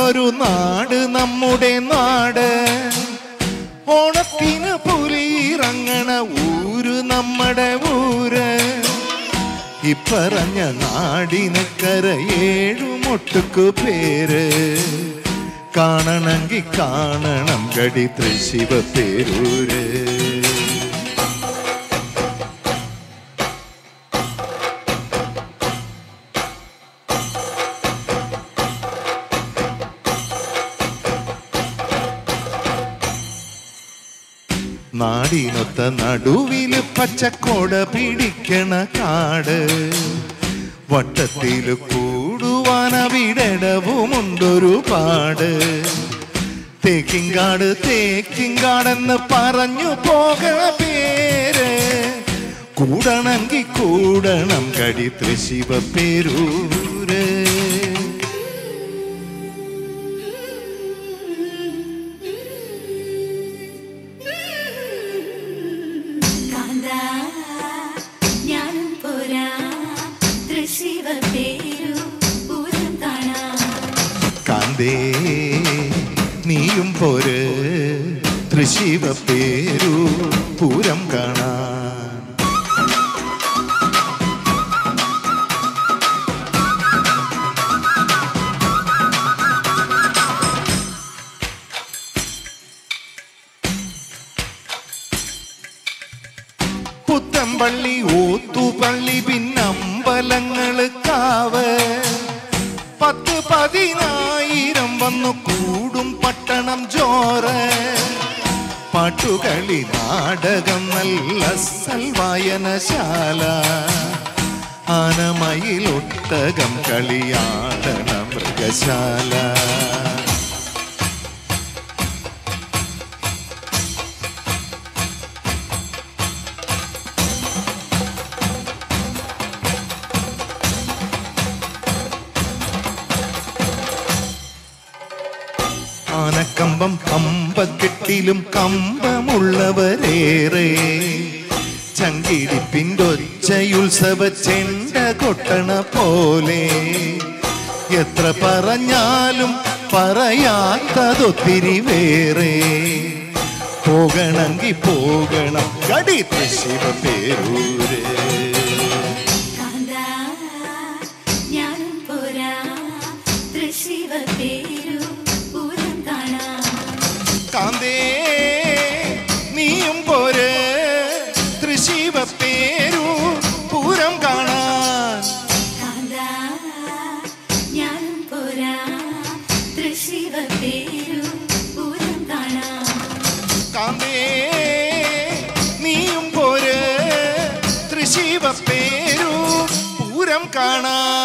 പൂരമുള്ളൊരു നാട് നമ്മുടെ നാട് ഓണത്തിന് പുലിയിറങ്ങണ ഊര് നമ്മുടെ ഊര് ഇപ്പറഞ്ഞ നാടിനക്കര ഏഴുമൊട്ടുക്കു പേര് കാണണമെങ്കിൽ കാണണം ഗടി തൃശിവ പേരൂര് നാടിനൊത്ത നടുവില് പച്ചക്കോട പിടിക്കണ കാട് വട്ടത്തില് കൂടുവാൻ അവിടവുമുണ്ടൊരു പാട് തേക്കിങ്കാട് തേക്കിങ്കാടെന്ന് പറഞ്ഞു പോകണ പേര് കൂടണമെങ്കിൽ കൂടണം കടി തൃശിവ പേരൂര് കാന്താ ഞാനും പോരാ തൃശിവ പേരു പൂരം കാണാം കാന്തേ നീയും പോര് തൃശിവ പേരു പൂരം കാണാൻ പുത്തമ്പള്ളി ഓത്തുപള്ളി പിന്നമ്പലങ്ങള് കാവ് പത്ത് പതിനായിരം വന്നു കൂടും പട്ടണം ജോറ് പാട്ടുകളി നാടകം നല്ല സൽവായനശാല ആനമയിലൊട്ടകം കളിയാടണ മൃഗശാല ആനക്കമ്പം കമ്പക്കെട്ടിലും കമ്പമുള്ളവരേറെ ചങ്കിടിപ്പിൻ്റൊച്ചയുത്സവ ചെണ്ട കൊട്ടണ പോലെ എത്ര പറഞ്ഞാലും പറയാത്തതൊത്തിരി വേറെ പോകണമെങ്കിൽ പോകണം കടി ശിവ പേരൂര് കാന്താ ഞാനും പോരാ തൃശിവ പേരു പൂരം കാണാം കാന്തേ നീയും പോര് തൃശിവ പേരു പൂരം കാണാൻ കാന്താ ഞാനും പോരാ തൃശിവ പേരു പൂരം കാണാം കാന്തേ നീയും പോര് തൃശിവ പേരു പൂരം കാണാൻ